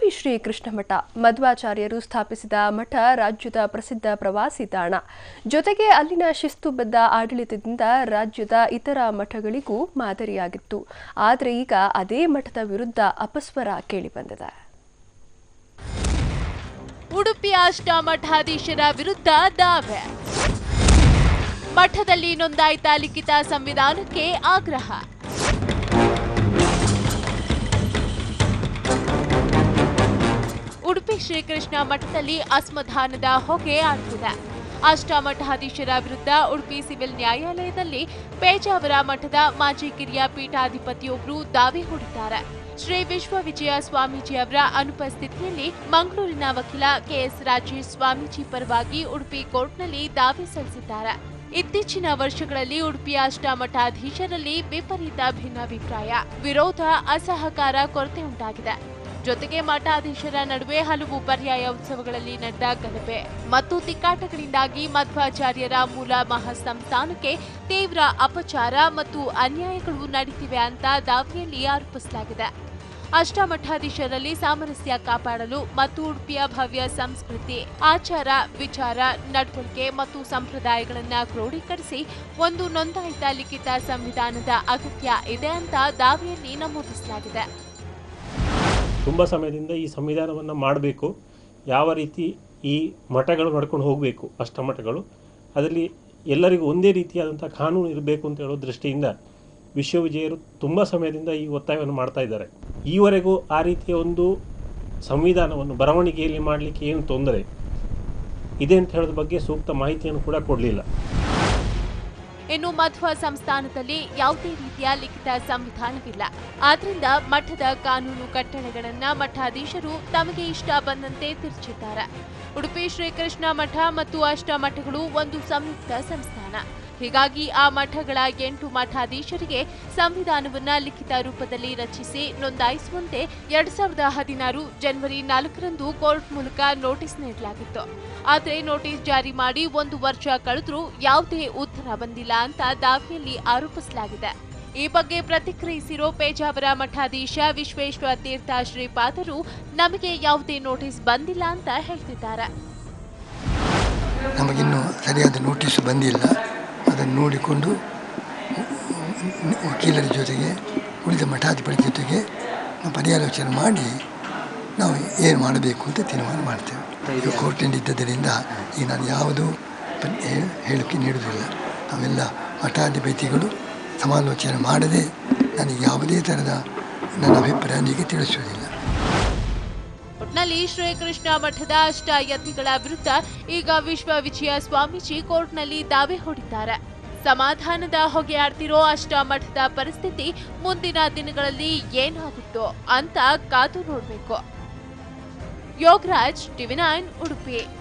ಶ್ರೀ ಕೃಷ್ಣ ಮಠ ಮಧ್ವಾಚಾರ್ಯರು ಸ್ಥಾಪಿಸಿದ ಮಠ ರಾಜ್ಯದ ಪ್ರಸಿದ್ಧ ಪ್ರವಾಸಿ ತಾಣ ಜೊತೆಗೆ ಅಲ್ಲಿನ ಶಿಸ್ತುಬದ್ಧ ಆಡಳಿತದಿಂದ ರಾಜ್ಯದ ಇತರ ಮಠಗಳಿಗೂ ಮಾದರಿಯಾಗಿತ್ತು ಆದರೆ ಈಗ ಅದೇ ಮಠದ ವಿರುದ್ಧ ಅಪಸ್ವರ ಕೇಳಿಬಂದಿದೆ ಉಡುಪಿ ಅಷ್ಟಮಠಾಧೀಶರ ವಿರುದ್ಧ ದಾವೆ ಮಠದಲ್ಲಿ ನೋಂದಾಯಿತ ಲಿಖಿತ ಸಂವಿಧಾನಕ್ಕೆ ಆಗ್ರಹ ಉಡುಪಿ ಶ್ರೀಕೃಷ್ಣ ಮಠದಲ್ಲಿ ಅಸಮಾಧಾನದ ಹೊಗೆ ಆಡುತ್ತಿದೆ ಅಷ್ಟಮಠಾಧೀಶರ ವಿರುದ್ಧ ಉಡುಪಿ ಸಿವಿಲ್ ನ್ಯಾಯಾಲಯದಲ್ಲಿ ಪೇಜಾವರ ಮಠದ ಮಾಜಿ ಕಿರಿಯ ಪೀಠಾಧಿಪತಿಯೊಬ್ಬರು ದಾವೆ ಹೂಡಿದ್ದಾರೆ ಶ್ರೀ ವಿಶ್ವವಿಜಯ ಸ್ವಾಮೀಜಿ ಅವರ ಅನುಪಸ್ಥಿತಿಯಲ್ಲಿ ಮಂಗಳೂರಿನ ವಕೀಲ ಕೆಎಸ್ ರಾಜೇಶ್ ಸ್ವಾಮೀಜಿ ಪರವಾಗಿ ಉಡುಪಿ ಕೋರ್ಟ್ನಲ್ಲಿ ದಾವೆ ಸಲ್ಲಿಸಿದ್ದಾರೆ ಇತ್ತೀಚಿನ ವರ್ಷಗಳಲ್ಲಿ ಉಡುಪಿಯ ಅಷ್ಟಮಠಾಧೀಶರಲ್ಲಿ ವಿಪರೀತ ಭಿನ್ನಾಭಿಪ್ರಾಯ ವಿರೋಧ ಅಸಹಕಾರ ಕೊರತೆ ಉಂಟಾಗಿದೆ ಜೊತೆಗೆ ಮಠಾಧೀಶರ ನಡುವೆ ಹಲವು ಪರ್ಯಾಯ ಉತ್ಸವಗಳಲ್ಲಿ ನಡೆದ ಗಲಭೆ ಮತ್ತು ತಿಕ್ಕಾಟಗಳಿಂದಾಗಿ ಮಧ್ವಾಚಾರ್ಯರ ಮೂಲ ಮಹಾಸಂಸ್ಥಾನಕ್ಕೆ ತೀವ್ರ ಅಪಚಾರ ಮತ್ತು ಅನ್ಯಾಯಗಳು ನಡೀತಿವೆ ಅಂತ ದಾವೆಯಲ್ಲಿ ಆರೋಪಿಸಲಾಗಿದೆ ಅಷ್ಟಮಠಾಧೀಶರಲ್ಲಿ ಸಾಮರಸ್ಯ ಕಾಪಾಡಲು ಮತ್ತು ಉಡುಪಿಯ ಭವ್ಯ ಸಂಸ್ಕೃತಿ ಆಚಾರ ವಿಚಾರ ನಡವಳಿಕೆ ಮತ್ತು ಸಂಪ್ರದಾಯಗಳನ್ನು ಕ್ರೋಢೀಕರಿಸಿ ಒಂದು ನೋಂದಾಯಿತ ಲಿಖಿತ ಸಂವಿಧಾನದ ಅಗತ್ಯ ಇದೆ ಅಂತ ದಾವೆಯಲ್ಲಿ ನಮೂದಿಸಲಾಗಿದೆ ತುಂಬ ಸಮಯದಿಂದ ಈ ಸಂವಿಧಾನವನ್ನು ಮಾಡಬೇಕು ಯಾವ ರೀತಿ ಈ ಮಠಗಳು ನಡ್ಕೊಂಡು ಹೋಗಬೇಕು ಅಷ್ಟಮಠಗಳು ಅದರಲ್ಲಿ ಎಲ್ಲರಿಗೂ ಒಂದೇ ರೀತಿಯಾದಂಥ ಕಾನೂನು ಇರಬೇಕು ಅಂತ ಹೇಳೋ ದೃಷ್ಟಿಯಿಂದ ವಿಶ್ವವಿಜಯರು ತುಂಬ ಸಮಯದಿಂದ ಈ ಒತ್ತಾಯವನ್ನು ಮಾಡ್ತಾ ಇದ್ದಾರೆ ಈವರೆಗೂ ಆ ರೀತಿಯ ಒಂದು ಸಂವಿಧಾನವನ್ನು ಬರವಣಿಗೆಯಲ್ಲಿ ಮಾಡಲಿಕ್ಕೆ ಏನು ತೊಂದರೆ ಇದೆ ಅಂತ ಹೇಳೋದ್ರ ಬಗ್ಗೆ ಸೂಕ್ತ ಮಾಹಿತಿಯನ್ನು ಕೂಡ ಕೊಡಲಿಲ್ಲ ಇನ್ನು ಮಧ್ವ ಸಂಸ್ಥಾನದಲ್ಲಿ ಯಾವುದೇ ರೀತಿಯ ಲಿಖಿತ ಸಂವಿಧಾನವಿಲ್ಲ ಆದ್ರಿಂದ ಮಠದ ಕಾನೂನು ಕಟ್ಟಳೆಗಳನ್ನ ಮಠಾಧೀಶರು ತಮಗೆ ಇಷ್ಟ ಬಂದಂತೆ ತಿರುಚಿದ್ದಾರೆ ಉಡುಪಿ ಶ್ರೀಕೃಷ್ಣ ಮಠ ಮತ್ತು ಅಷ್ಟ ಮಠಗಳು ಒಂದು ಸಂಯುಕ್ತ ಸಂಸ್ಥಾನ ಹೀಗಾಗಿ ಆ ಮಠಗಳ ಎಂಟು ಮಠಾಧೀಶರಿಗೆ ಸಂವಿಧಾನವನ್ನ ಲಿಖಿತ ರೂಪದಲ್ಲಿ ರಚಿಸಿ ನೋಂದಾಯಿಸುವಂತೆ ಎರಡ್ ಸಾವಿರದ ಹದಿನಾರು ಜನವರಿ ನಾಲ್ಕರಂದು ಕೋರ್ಟ್ ಮೂಲಕ ನೋಟಿಸ್ ನೀಡಲಾಗಿತ್ತು ಆದರೆ ನೋಟಿಸ್ ಜಾರಿ ಮಾಡಿ ಒಂದು ವರ್ಷ ಕಳೆದ್ರೂ ಯಾವುದೇ ಉತ್ತರ ಬಂದಿಲ್ಲ ಅಂತ ದಾವೆಯಲ್ಲಿ ಆರೋಪಿಸಲಾಗಿದೆ ಈ ಬಗ್ಗೆ ಪ್ರತಿಕ್ರಿಯಿಸಿರೋ ಪೇಜಾವರ ಮಠಾಧೀಶ ವಿಶ್ವೇಶ್ವರ ತೀರ್ಥ ಶ್ರೀಪಾದರು ನಮಗೆ ಯಾವುದೇ ನೋಟಿಸ್ ಬಂದಿಲ್ಲ ಅಂತ ಹೇಳ್ತಿದ್ದಾರೆ ನಮಗಿನ್ನೂ ಸರಿಯಾದ ನೋಟಿಸ್ ಬಂದಿಲ್ಲ ಅದನ್ನು ನೋಡಿಕೊಂಡು ವಕೀಲರ ಜೊತೆಗೆ ಉಳಿದ ಮಠಾಧಿಪತಿ ಜೊತೆಗೆ ನಾವು ಪರ್ಯಾಲೋಚನೆ ಮಾಡಿ ನಾವು ಏನು ಮಾಡಬೇಕು ಅಂತ ತೀರ್ಮಾನ ಮಾಡ್ತೇವೆ ಈಗ ಕೋರ್ಟಿನಲ್ಲಿ ಇದ್ದದರಿಂದ ಈಗ ನಾನು ಯಾವುದೂ ಪ- ಹೇ- ಹೇಳಿಕೆ ನೀಡುವುದಿಲ್ಲ ನಾವೆಲ್ಲ ಮಠಾಧಿಪತಿಗಳು ಸಮಾಲೋಚನೆ ಮಾಡದೆ ನನಗೆ ಯಾವುದೇ ಥರದ ನನ್ನ ಅಭಿಪ್ರಾಯ ನನಗೆ ತಿಳಿಸುವುದಿಲ್ಲ ಒಟ್ನಲ್ಲಿ ಶ್ರೀಕೃಷ್ಣ ಮಠದ ಅಷ್ಟ ಯತಿಗಳ ವಿರುದ್ಧ ಈಗ ವಿಶ್ವವಿಜಯ ಸ್ವಾಮೀಜಿ ಕೋರ್ಟ್ನಲ್ಲಿ ದಾವೆ ಹೂಡಿದ್ದಾರೆ ಸಮಾಧಾನದ ಹೊಗೆ ಆಡ್ತಿರೋ ಅಷ್ಟ ಮಠದ ಪರಿಸ್ಥಿತಿ ಮುಂದಿನ ದಿನಗಳಲ್ಲಿ ಏನಾಗುತ್ತೋ ಅಂತ ಕಾದು ನೋಡ್ಬೇಕು ಯೋಗರಾಜ್ ಟಿವಿ ನೈನ್ ಉಡುಪಿ